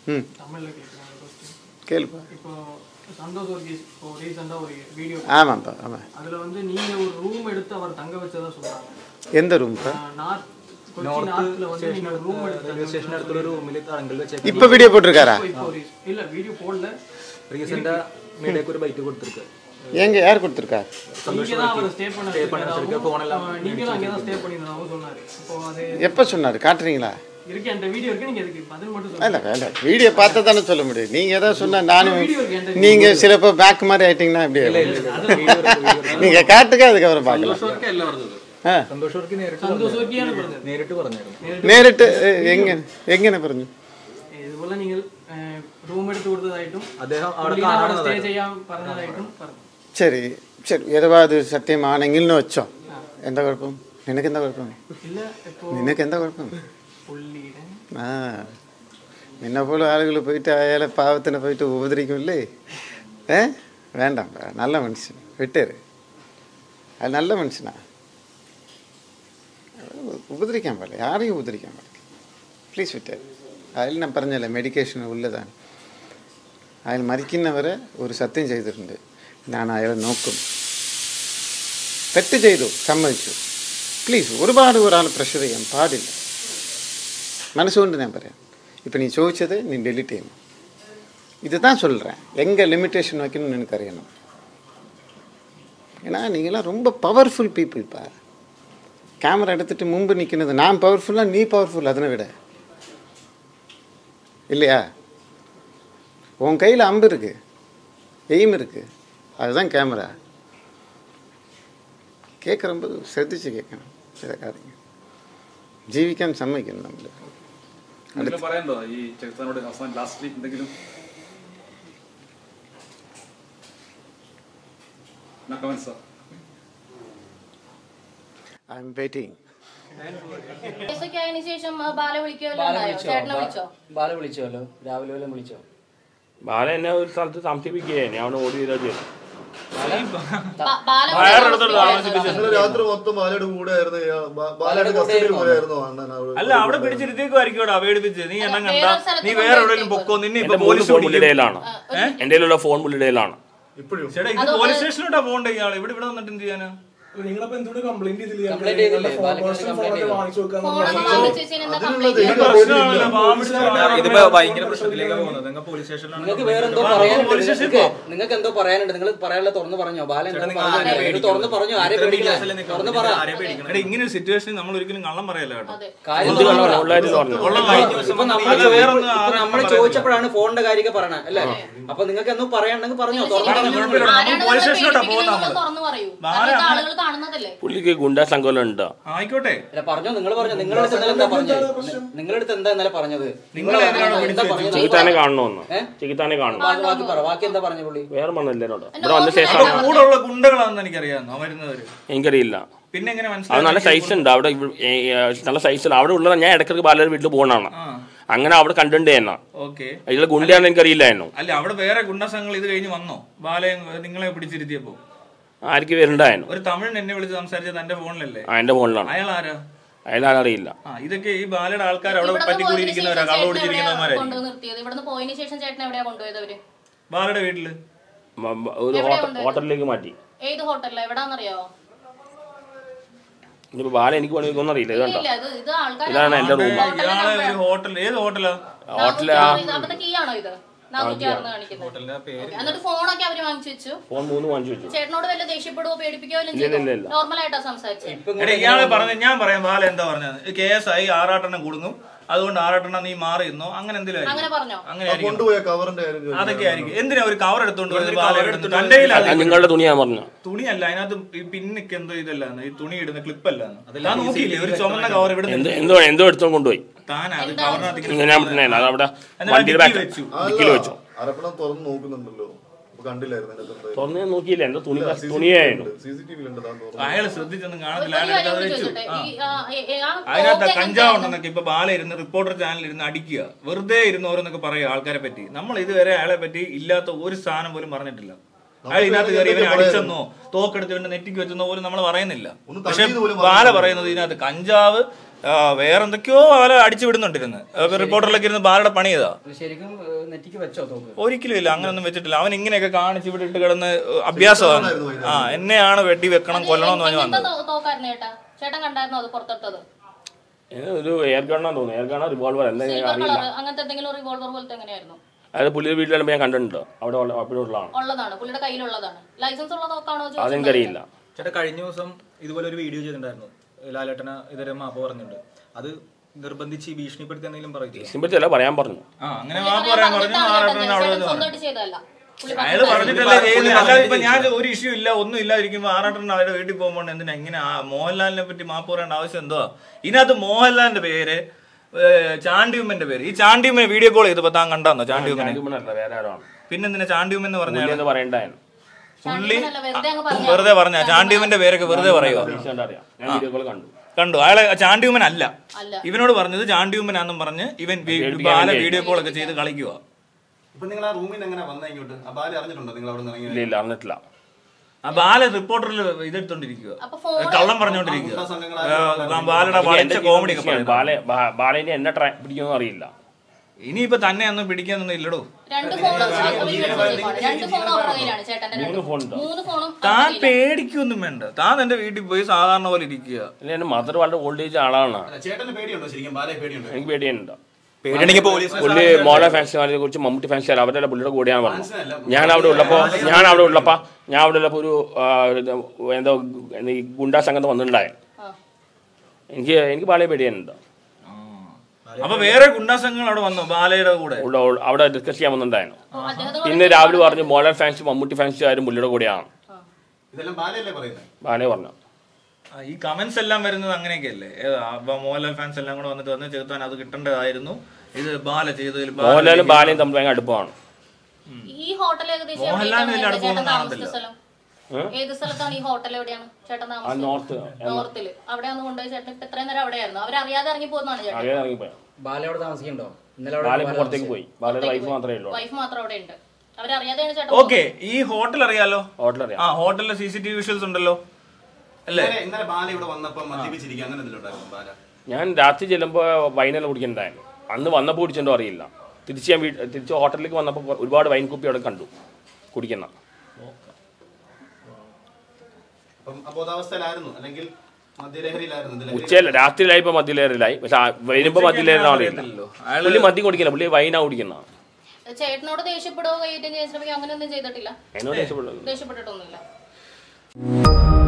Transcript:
ம் தமிழ்ல கேட்குறாங்க கொஸ்டின் கேளுப்பா இப்போ சந்தோஷ் வர்கீஸ் இப்போ ரீசெண்டா ஒரு வீடியோ ஆமாம்ப்பா ஆமாம் அதுல வந்து நீங்க ஒரு ரூம் எடுத்து அவர் தங்க வச்சதா சொல்றாங்க எந்த ரூம்ப்பா நார்த் கொச்சி நார்த்ல வந்து நீங்க ஒரு റൂം എടുത്ത് റെയിൽവേ സ്റ്റേഷൻ അടുത്തുള്ള റൂമിൽ തടങ്കൽ വെച്ചേക്ക് இப்போ வீடியோ போட்டிருக்காரா இப்போ ஒரு இல்ல வீடியோ போடல റീസെന്റ് മീഡിയക്ക് ഒരു ബൈറ്റ് കൊടുത്തിருக்கு எங்க யார் கொடுத்துருக்கா நீங்க தான் அவர் ஸ்டே பண்ண வச்சிருக்க, phone எல்லாம் நீங்க தான் அங்கே தான் ஸ்டே பண்ணியிருந்தாவும் சொன்னாரு இப்போ அது எப்போ சொன்னார் காட்டுறீங்களா இருக்கு அந்த வீடியோ இருக்கு நீங்க அதுக்கு பதில் மட்டும் சொல்லுங்க இல்லை வேண்டாம் வீடியோ பார்த்தா தானே சொல்ல முடியும் நீங்கள் ஏதோ சொன்னால் நானும் வீடியோ இருக்கு என்கிட்ட. நீங்கள் சிலப்போ பேக் மாதிரி ஆயிட்டீங்கன்னா எப்படி நீங்கள் காட்டுக்க அதுக்கப்புறம் பார்க்கலாம் ആ സന്തോഷ് അവർക്ക് നേരിട്ട് சந்தோஷ் வர்க்கியான പറഞ്ഞത് നേരിട്ട് പറഞ്ഞായിരുന്നു നേരിട്ട് എ- എങ്ങനെ എങ്ങനെ പറഞ്ഞു ഇതുപോലെ നിങ്ങൾ റൂം എടുത്ത് കൊടുത്തതായിട്ടും അദ്ദേഹം അവിടെ പുള്ളിനെ അവിടെ സ്റ്റേ കാണാവുന്നതായിരുന്നു ചെയ്യാൻ പറഞ്ഞതായിട്ടും പറഞ്ഞു ശരി ശരി ഏതവാ അത് സത്യമാണെങ്കിൽ എന്ന് വെച്ചോ എന്താ കുഴപ്പം നിനക്ക് എന്താ കുഴപ്പം ഇല്ല ഇപ്പോ നിനക്ക് എന്താ കുഴപ്പം പുള്ളിയുടെ ആ നിന്നെ പോലെ ആളുകൾ പോയിട്ട് അയാളെ പാവത്തിനെ പോയിട്ട് ഉപദ്രവിക്കുമല്ലേ ഏ വേണ്ട നല്ല മനുഷ്യൻ വിട്ടേര് അത് നല്ല മനുഷ്യനാ ഉപദ്രവിക്കാൻ പാടില്ല ആരെയും ഉപദ്രവിക്കാൻ പാടില്ല പ്ലീസ് വിട്ടേര് അതിൽ ഞാൻ പറഞ്ഞല്ലേ മെഡിക്കേഷൻ ഉള്ളതാണ് അയാൾ മരിക്കുന്നവരെ ഒരു സത്യം ചെയ്തിട്ടുണ്ട് ഞാൻ അയാളെ നോക്കും തെറ്റ് ചെയ്തു സമ്മതിച്ചു പ്ലീസ് ഒരുപാട് ഒരാൾ പ്രഷർ ചെയ്യാൻ പാടില്ല മനസ്സുകൊണ്ട് ഞാൻ പറയാം இப்போ நீ ചോദിച്ചത് நீ டெலிட் ചെയ്യணும் இதுதான் சொல்கிறேன் எங்கே லிமிட்டேஷன் வைக்கணும்னு எனக்கு அறியணும் ஏன்னா நீங்களாம் ரொம்ப பவர்ஃபுல் பீப்புள்ப்பா கேமரா எடுத்துட்டு முன்பு நிற்கிறது நான் பவர்ஃபுல்லாக நீ பவர்ஃபுல் அதனை விட இல்லையா உன் கையில் அம்பு இருக்கு எய்ம் இருக்கு அதுதான் கேமரா കേൾക്കുമ്പോൾ ശ്രദ്ധിച്ച് കേൾക്കണം ചില കാര്യങ്ങൾ ജീവിക്കാൻ സമ്മതിക്കണം നമ്മൾ എന്തെങ്കിലും പറയാനുണ്ടോ ഈ ചെകുത്താനോട് അവസാനം ലാസ്റ്റ്ലി എന്തെങ്കിലും കമൻസ് ഐ എം വെയിറ്റിംഗ് കേസൊക്കെ ആയതിനു ശേഷം ആ, ബാല വിളിക്കുമല്ലോ ഉണ്ടായോ ചേട്ടനെ വിളിച്ചോ ബാല വിളിച്ചോല്ലോ രാവിലെ വല്ലതും വിളിച്ചോ ബാല എന്നെ ഒരു സ്ഥലത്ത് താമസിപ്പിക്കുകയാണ് ഞാൻ ഓടി വരിക ചെയ്തു ബ- ബാല വേറൊരിടത്തോട്ട് വിളിച്ചോ? താമസിപ്പിച്ചു ഇന്നലെ രാത്രി മൊത്തം ബാലയുടെ കൂടെ ആയിരുന്നു ഇയാൾ. ബാ- ബാലയുടെ കസ്റ്റഡിയിൽ പോയായിരുന്നു അണ്ണൻ അവിടെ. അല്ല അവിടെ പിടിച്ചിരുത്തേക്കുമായിരിക്കും പേടിപ്പിച്ച് നീ എണ്ണം കണ്ട വേറൊരു സ്ഥലത്ത് നീ വേറെ എവിടെയെങ്കിലും പൊക്കോ നിന്നെ ഇപ്പൊ എന്റെ മൂന്ന് പോലീസ് ഫോൺ പിടിക്കും. പുള്ളിയുടെയിലാണ് എന്റെ കയ്യിലുള്ള ഫോൺ പുള്ളിയുടെയിലാണ് ഇപ്പോഴും ചേട്ടാ ഇത് പോലീസ് സ്റ്റേഷനിലോട്ടാ പോകണ്ട ഇയാൾ ഇവിടെ ഇവിടെ വന്നിട്ട് എന്ത് ചെയ്യാനാ നിങ്ങളപ്പോ എന്തുകൊണ്ട് കംപ്ലൈന്റ് ചെയ്തില്ല കംപ്ലൈന്റ് ചെയ്തില്ലേ ബാലയ്ക്ക് കംപ്ലൈന്റ് ചെയ്തോ ഫോണൊന്നും വാങ്ങിച്ചു വെച്ചതിന് എന്താ അതിനുള്ള കംപ്ലൈന്റ് ദൈവം പ്രശ്നമാണല്ലോ പാമ്പിടിച്ച് ഇതിപ്പോ ഭയങ്കര പ്രശ്നത്തിലേക്ക് പോകുന്നത് നിങ്ങൾ പോലീസ് സ്റ്റേഷനിലാണ് നിങ്ങൾക്ക് വേറെ എന്തോ പറയാനുണ്ട് നിങ്ങൾക്ക് നിങ്ങൾക്ക് എന്തോ പറയാനുണ്ട് നിങ്ങൾ പറയാനുള്ള തുറന്ന് പറഞ്ഞോ ബാല എന്തോ പറഞ്ഞു നിങ്ങൾ തുറന്ന് പറഞ്ഞു ആരെ പേടിക്കില്ല തുറന്ന് പറ എടാ ഇങ്ങനെ ഒരു സിറ്റുവേഷനിൽ നമ്മൾ ഒരിക്കലും കള്ളം പറയല്ല കേട്ടോ അതെ കാര്യം എന്ത് തുറന്ന് കള്ളം പറ. ഉള്ളതായിട്ട് പറഞ്ഞു ഉള്ള ഇപ്പൊ കാര്യം നമ്മള് അല്ല, വേറൊന്നും ഇപ്പൊ ആരും നമ്മള് പറയല്ല. ചോദിച്ചപ്പോഴാണ് ഫോണിന്റെ കാര്യമൊക്കെ പറയണേ അല്ലേ അപ്പൊ നിങ്ങൾക്ക് എന്തോ പറയാനുണ്ടെങ്കിൽ പറഞ്ഞോ തുറന്ന് കുഴപ്പമില്ല, പറഞ്ഞോ കുഴപ്പമില്ല. ആരാണ് നമുക്ക് പോലീസ് സ്റ്റേഷനിലോട്ടാ പേടിപ്പിക്കുന്നത് പോകുന്നത് എന്നുള്ളത് നമ്മള്. തുറന്ന് പറയൂ ബാല കാരണം ഇത് അങ്ങനെ- ആളുകൾ കാണുന്നതല്ലേ പുള്ളിക്ക് ഗുണ്ടാ സംഘം ഉണ്ട് ആയിക്കോട്ടെ അല്ല പറഞ്ഞോ നിങ്ങൾ പറഞ്ഞോ നിങ്ങളുടെ അടുത്ത് ഇന്നലെ എന്താ പറഞ്ഞത് നിങ്ങളുടെ അടുത്ത് എന്താ ഇന്നലെ പറഞ്ഞത് നിങ്ങൾ എന്താ പറഞ്ഞത് ചെകുത്താനെ കാണണമെന്ന് ഏ? ചെകുത്താനെ കാണണം ബാക്കി ബാക്കി പറ ബാക്കി എന്താ പറഞ്ഞ പുള്ളി വേറെ മണ്ണല്ലേ എന്നോട് എന്റെ ഇവിടെ വന്ന ഓർമ്മ ശേഷമാണ് ഇല്ല. കൂടെ ഉള്ള ഗുണ്ടകളാണെന്ന് എനിക്കറിയാം വരുന്നവര് എനിക്കറിയില്ല പിന്നെ എങ്ങനെ അത് മനസ്സിലായി നല്ല സൈസ് ഉണ്ട് അവിടെ ഇവ- ഏ, ഏ, നല്ല സൈസ് അവിടെ ഉള്ളത് ഞാൻ ഇടയ്ക്കിടയ്ക്ക് ബാലയുടെ വീട്ടിൽ പോകണാണ് ആ അങ്ങനെ അവിടെ കണ്ടിട്ടുണ്ട് തന്നെ ഓക്കെ അതിലുള്ള ഗുണ്ടയാണെന്ന് എനിക്കറിയില്ലായിരുന്നു അല്ല അവിടെ വേറെ ഗുണ്ടസംഘങ്ങൾ ഇത് കഴിഞ്ഞ് വന്നോ ബാലയെ നിങ്ങളെ പിടിച്ചിരുത്തിയപ്പോ ആർക്ക് വരുന്നുണ്ടായിരുന്നു ഒരു തമിഴൻ എന്നെ വിളിച്ച് സംസാരിച്ചത് തന്റെ ഫോണിലല്ലേ ആ എന്റെ ഫോണിലാണ് അയാൾ ആരാ അയാളറിയില്ല ആ ഇതൊക്കെ ഈ ബാലയുടെ ആൾക്കാർ അവിടെ ഇവിടുന്ന് പറ്റി പോയതിന് കൂടിയിരിക്കുന്നവരാ ശേഷം കള്ള ചേട്ടനെ എവിടെയാ ഓടിച്ചിരിക്കുന്നവന്മാരായിരിക്കും കൊണ്ടുവന്ന് നിർത്തിയത് ഇവിടുന്ന് പോയതിന് ശേഷം ചേട്ടൻ എവിടെയാ കൊണ്ടുപോയത് അവര് ബാലയുടെ വീട്ടില് മ- മ- ഒരു എവിടെയാ ഹോട്ടൽ കൊണ്ടുപോയത്? ഹോട്ടലിലേക്ക് മാറ്റി ഏത് ഹോട്ടലിലാ എവിടാന്നറിയാവോ ഇനിയിപ്പോ ബാല എനിക്ക് പണിയൊന്നും അറിയില്ല ഇത് കണ്ടോ ഇല്ല ഇത് ഇത് ആൾക്കാർ ഇതാണ് എന്റെ റൂം ഇയാളെ ഒരു ഹോട്ടൽ ഏത് ഹോട്ടലാ ഹോട്ടല് ആ അവിടുത്തെ കീ ആണോ ഇത് നാനൂറ്റി ആറിന് കാണിക്കുന്നത് Okay. എന്നിട്ട് ഫോണൊക്കെ അവര് വാങ്ങിച്ചു വെച്ചു ഫോൺ മൂന്ന് വാങ്ങിച്ചു വെച്ചു ചേട്ടനോട് വല്ല ദേഷ്യപ്പെടുവോ പേടിപ്പിക്കുകയോ വല്ലതും ഇല്ല, ഇല്ല, ചെയ്തോ ഇല്ല. നോർമൽ ആയിട്ടാ സംസാരിച്ചത് ഇപ്പൊ എടാ ഇയാളെ പറഞ്ഞ ഞാൻ പറയാം ബാല എന്താ പറഞ്ഞത് കേസ് ആയി ആറാട്ടെണ്ണം കുടുങ്ങും അതുകൊണ്ട് ആറാട്ടെണ്ണം നീ മാറി നിന്നോ അങ്ങനെ എന്തെങ്കിലും അങ്ങനെ പറഞ്ഞോ അങ്ങനെ ആ ആയിരിക്കും കൊണ്ടുപോയ കവറിന്റെ കാര്യം ചോദിച്ചു. അതൊക്കെ ആയിരിക്കും എന്തിനാ ഒരു കവർ എടുത്തോണ്ട് വരുന്നത് ബാല എടുത്തോണ്ട് തന്റെ കയ്യിലാണ് അത് നിങ്ങളുടെ തുണിയാ പറഞ്ഞു തുണിയല്ല അതിനകത്ത് ഈ പിന്നൊക്കെ എന്തോ ഇതല്ലാന്ന് ഈ തുണി ഇടുന്ന ക്ലിപ്പല്ലാന്ന് ഞാൻ നോക്കിയില്ലേ ഒരു ചുമന്ന കവർ ഇവിടെ എന്ത് നിന്ന് എന്തോ എന്തോ എടുത്തോണ്ട് കൊണ്ടുപോയി താൻ അത് കവറിനകത്ത് ഇങ്ങനെ ഇങ്ങനെ ഞാൻ പറഞ്ഞില്ല അത് അവിടെ എന്നിട്ട് വണ്ടിയുടെ ഡിക്കി ബാക്ക് വെച്ചു. ഡിക്കിൽ വെച്ചു അരപ്പണം തുറന്ന് നോക്കുന്നുണ്ടല്ലോ അപ്പൊ കണ്ടില്ലായിരുന്നു അതിന്റെ അകത്ത് തുറന്ന് ഞാൻ നോക്കിയില്ല എന്തോ തുണി തുണിയായിരുന്നു സി സി ടി വിയിലുണ്ട് താൻ തുറന്ന് അയാള് ശ്രദ്ധിച്ചൊന്നും ഒരു കാണത്തില്ല അയാൾ കാര്യം എടുത്ത് അത് കൂടി വെച്ചു ചോദിച്ചോട്ടെ ആ. ഈ, ആ, ഏ- ഏ- ആ അതിനകത്ത് തോക്ക് കഞ്ചാവ് എന്തായിരുന്നു? ഉണ്ടെന്നൊക്കെ ഇപ്പൊ ബാല ഇരുന്ന് റിപ്പോർട്ടർ ചാനലിൽ ഇരുന്ന് അടിക്കുക വെറുതെ ഇരുന്ന് ഓരോന്നൊക്കെ പറയുക ആൾക്കാരെ പറ്റി നമ്മൾ ഇതുവരെ അയാളെ പറ്റി ഇല്ലാത്ത ഒരു സാധനം പോലും പറഞ്ഞിട്ടില്ല അയാൾ ഇതിനകത്ത് കയറി ഇവനെ അടിച്ചെന്നോ തോക്കെടുത്ത് ഇവന്റെ നെറ്റിക്ക് വെച്ചെന്നോ പോലും നമ്മൾ പറയുന്നില്ല ഒന്ന് പക്ഷെ തട്ടിയത് പോലും ബാല പറയുന്നത് ഇതിനകത്ത് കഞ്ചാവ് ആ, വേറെ എന്തൊക്കെയോ ബാല അടിച്ചു വിടുന്നുണ്ടിരുന്നു റിപ്പോർട്ടറിലൊക്കെ ഇരുന്ന് ബാലയുടെ പണി ചെയ്താ ശരിക്കും ഏഹ്, നെറ്റിക്ക് വെച്ചോ തോക്ക് ഒരിക്കലും ഇല്ല അങ്ങനൊന്നും വെച്ചിട്ടില്ല അവൻ ഇങ്ങനെയൊക്കെ കാണിച്ച് ഇവിടെ ഇട്ട് കിടന്ന് അഭ്യാസമാണ് ആ എന്നെയാണ് വെടി വെക്കണം കൊല്ലണം എന്ന് പറഞ്ഞു വന്നത് തോക്കായിരുന്നു ചേട്ടാ ചേട്ടൻ കണ്ടായിരുന്നോ അത് പുറത്തെടുത്തത് ഇത് ഒരു എയർ ഗണ്ണാന്ന് തോന്നുന്നു എയർ ഗണ്ണ റിവോൾവർ എന്താ ഞാൻ സിൽവർ അറിയില്ല കളർ അങ്ങനത്തെ എന്തെങ്കിലും റിവോൾവർ പോലത്തെ എങ്ങനെയായിരുന്നു അത് പുള്ളിയുടെ വീട്ടിലാകുമ്പോൾ ഞാൻ കണ്ടിട്ടുണ്ട് അവിടെ ഉള്ള- അവിടെ ഉള്ളതാണ് ഉള്ളതാണ് പുള്ളിയുടെ കയ്യിലുള്ളതാണ് ലൈസൻസ് ഉള്ള തോക്കാണോ ചോദിച്ചത്? അതെനിക്കറിയില്ല ചേട്ടാ കഴിഞ്ഞ ദിവസം ഇതുപോലെ ഒരു വീഡിയോ ചെയ്തിട്ടുണ്ടായിരുന്നു ലാലേട്ടന ഇതുവരെ മാപ്പ് പറഞ്ഞിട്ടുണ്ട് അത് നിർബന്ധിച്ച് ഭീഷണിപ്പെടുത്തി എന്തെങ്കിലും പറയും സിമ്പിൾ പറയാൻ പറഞ്ഞു ആ അങ്ങനെ പുള്ളി മാപ്പ് പറയാൻ പറയാൻ പറഞ്ഞു പറഞ്ഞിട്ടാണ് ആറാട്ടൻ ചേട്ടൻ അവിടെ നിന്ന് പറഞ്ഞു സ്വന്തമായിട്ട് ചെയ്തതല്ല പുള്ളി അയാള് പറഞ്ഞിട്ടാണ്. പറഞ്ഞിട്ടല്ലേ ചെയ്യുന്നത് അല്ലാതെ ഇപ്പൊ ഞാൻ ഒരു ഇഷ്യൂ ഇല്ല ഒന്നും ഇല്ലാതിരിക്കുമ്പോ ആറാട്ടൻ അവരുടെ വീട്ടിൽ പോകുമ്പോൾ എന്തിനാ ഇങ്ങനെ ആ മോഹൻലാലിനെ പറ്റി മാപ്പ് പറയേണ്ട ആവശ്യം എന്തുവാ ഇതിനകത്ത് മോഹൻലാലിന്റെ പേര് ഏ, ചാണ്ടിയുമ്മന്റെ പേര് ഈ ചാണ്ടിയുമ്മനെ വീഡിയോ കോൾ ചെയ്തപ്പോ താൻ കണ്ടാന്നോ ചാണ്ടിയുമ്മനെ ചാണ്ടിയുമ്മനല്ല വേറെ ആരാണ് പിന്നെന്തിനാ ചാണ്ടിയുമ്മ എന്ന് പറഞ്ഞാൽ പുള്ളി എന്ന് പറയണ്ടായിരുന്നു പുള്ളി ചാണ്ടിയുമ്മനല്ല, വെറുതെ അങ്ങ് പറഞ്ഞതാ. വെറുതെ പറഞ്ഞ ചാണ്ടിയുമ്മന്റെ പേരൊക്കെ വെറുതെ പറയുക തീർച്ചയായിട്ടും അറിയാം ഞാൻ വീഡിയോ കോൾ കണ്ടു കണ്ടു അയാളെ ചാണ്ടിയുമ്മൻ അല്ല അല്ല. ഇവനോട് പറഞ്ഞത് ചാണ്ടിയുമ്മനാന്നും പറഞ്ഞ് ഇവൻ വി- പേടിപ്പിക്കാൻ ബാല വേണ്ടി. വീഡിയോ കോൾ ഒക്കെ ചെയ്ത് കളിക്കുക ഇപ്പൊ നിങ്ങൾ ആ റൂമിൽ നിന്ന് എങ്ങനെ വന്ന ഇങ്ങോട്ട് ആ ബാല അറിഞ്ഞിട്ടുണ്ടോ നിങ്ങൾ അവിടെ നിന്ന് ഇല്ല ഇറങ്ങി ഇല്ല അറിഞ്ഞിട്ടില്ല ആ ബാല റിപ്പോർട്ടറിൽ ഇതെടുത്തോണ്ടിരിക്കുക അപ്പൊ ഫോൺ കള്ളം പറഞ്ഞോണ്ടിരിക്കുക ഗുണ്ടാ സംഘങ്ങൾ ആ, ബാലയുടെ വളച്ച കോമഡി ഒക്കെ പറയുന്നത്. ബാലെ ബാ- ബാലേനെ എന്നെ ട്രാ പിടിക്കുമെന്ന് അറിയില്ല ഇനിയിപ്പോ തന്നെ ഒന്നും പിടിക്കാനൊന്നും ഇല്ലടോ രണ്ട് ഫോണും രണ്ട് ഫോണും അവരുടെ കയ്യിലാണ് ചേട്ടന്റെ രണ്ട് മൂന്ന് ഫോണുണ്ടോ? മൂന്ന് ഫോണും താൻ പേടിക്കൊന്നും വേണ്ട താൻ എന്റെ വീട്ടിൽ പോയി സാധാരണ പോലെ ഇരിക്കുക ഇല്ല എന്റെ മദർ വളരെ ഓൾഡ് ഏജ് ആളാണ് ചേട്ടന് പേടിയുണ്ടോ ശരിക്കും ബാലയെ പേടിയുണ്ടോ എനിക്ക് പേടിയുണ്ട് പേടിയാണെങ്കിൽ പോലീസ് പുള്ളി മോളെ ഫാൻസിനെ കുറിച്ച് മമ്മൂട്ടി ഫാൻസ് അവരുടെ പുള്ളിയുടെ കൂടെയാണ് പറഞ്ഞത് ഞാൻ അവിടെ ഉള്ളപ്പോ ഞാൻ അവിടെ ഉള്ളപ്പോ ഞാൻ അവിടെ ഉള്ളപ്പോ ഒരു ആ, ഇത് എന്തോ ഈ ഗുണ്ടാ സംഘം വന്നിട്ടുണ്ടായ ആ. എനിക്ക് എനിക്ക് ബാലയെ പേടിയാനുണ്ട് അപ്പൊ വേറെ ഗുണ്ടാസംഘങ്ങൾ അവിടെ വന്നു ബാലയുടെ കൂടെ ഉള്ള അവിടെ ഡിസ്കസ് ചെയ്യാൻ വന്നിട്ടുണ്ടായിരുന്നു അപ്പൊ അദ്ദേഹത്തോട് ഇന്ന് രാവിലെ പറഞ്ഞു മോളെ ഫാൻസ് മമ്മൂട്ടി ഫാൻസുകാരും പുള്ളിയുടെ കൂടെയാണ് ഇതെല്ലാം ബാലയല്ലേ പറയുന്നത് ബാലയെ പറഞ്ഞു ആ, ഈ കമന്റ്സ് എല്ലാം വരുന്നത് അങ്ങനെയൊക്കെയല്ലേ ഏതാ അപ്പൊ മോഹൻലാൽ ഫാൻസ് എല്ലാം കൂടെ വന്നിട്ട് വന്ന് ചെറുത്താൻ അത് കിട്ടേണ്ടതായിരുന്നു ഇത് ബാല ചെയ്തതിൽ ബാല മോഹൻലാലും ബാലയും തമ്മിൽ ഭയങ്കര അടുപ്പമാണ് ഈ ഹോട്ടൽ ഏകദേശം മോഹൻലാലിന് എവിടെയാണ് വലിയ ചേട്ടൻ അടുപ്പമൊന്നും താമസിച്ച കാണത്തില്ല. സ്ഥലം ഏത് സ്ഥലത്താണ് ഈ ഹോട്ടൽ എവിടെയാണ് ചേട്ടൻ ആ താമസിച്ചത് നോർത്ത് നോർത്തില് അവിടെയാണ് കൊണ്ടുപോയി ചേട്ടൻ ഇപ്പൊ ഇത്രയും നേരം അവിടെയായിരുന്നു അവരറിയാതെ ഇറങ്ങി പോകുന്നതാണ് ചേട്ടൻ അറിയാതെ ഇറങ്ങിപ്പോയി ബാല അവിടെ താമസിക്കണ്ടോ ഇന്നലെ ബാല അവിടെ ഇപ്പൊ പുറത്തേക്ക് പോയി ബാലയുടെ വൈഫ് മാത്രമേ ഉള്ളൂ വൈഫ് മാത്രം അവിടെ ഉണ്ട് അവരറിയാതെയാണ് ചേട്ടൻ ഓക്കെ ഈ ഹോട്ടൽ അറിയാലോ ഹോട്ടൽ അറിയാം ആ ഹോട്ടലിലെ C C T V visuals ഉണ്ടല്ലോ അല്ലേ ഇന്നലെ- ഇന്നലെ ബാല ഇവിടെ വന്നപ്പോ മദ്യപിച്ചിരിക്കുക അങ്ങനെ എന്തെങ്കിലും ഉണ്ടായിരുന്നു ബാല ഞാൻ രാത്രി ചെല്ലുമ്പോൾ വൈനെല്ലാം കുടിക്കണ്ടായിരുന്നു അന്ന് വന്നപ്പോൾ കുടിച്ചിട്ടുണ്ടോ അറിയില്ല തിരിച്ച് ഞാൻ വീട് തിരിച്ച് ഹോട്ടലിലേക്ക് വന്നപ്പോൾ ഒരുപാട് വൈൻ കുപ്പി അവിടെ കണ്ടു കുടിക്കുന്ന അപ്പം അബോധാവസ്ഥയിലായിരുന്നു അല്ലെങ്കിൽ മദ്യലഹരിയിലായിരുന്നു ഇതിലെ ഉച്ചയല്ല രാത്രിയിലായപ്പോൾ മദ്യലേറിലായി പക്ഷെ ആ വരുമ്പോൾ മദ്യലേറിന അറിയില്ല അറിയത്തില്ലല്ലോ. പുള്ളി മദ്യം കുടിക്കില്ല പുള്ളി വൈനാ കുടിക്കുന്ന ചേട്ടനോട് ദേഷ്യപ്പെടുകയോ കൈയേറ്റം ചെയ്യാൻ ശ്രമിക്കുകയോ അങ്ങനെയൊന്നും ചെയ്തിട്ടില്ല എന്നോട് രക്ഷപ്പെടുന്നത് ദേഷ്യപ്പെട്ടിട്ടൊന്നുമില്ല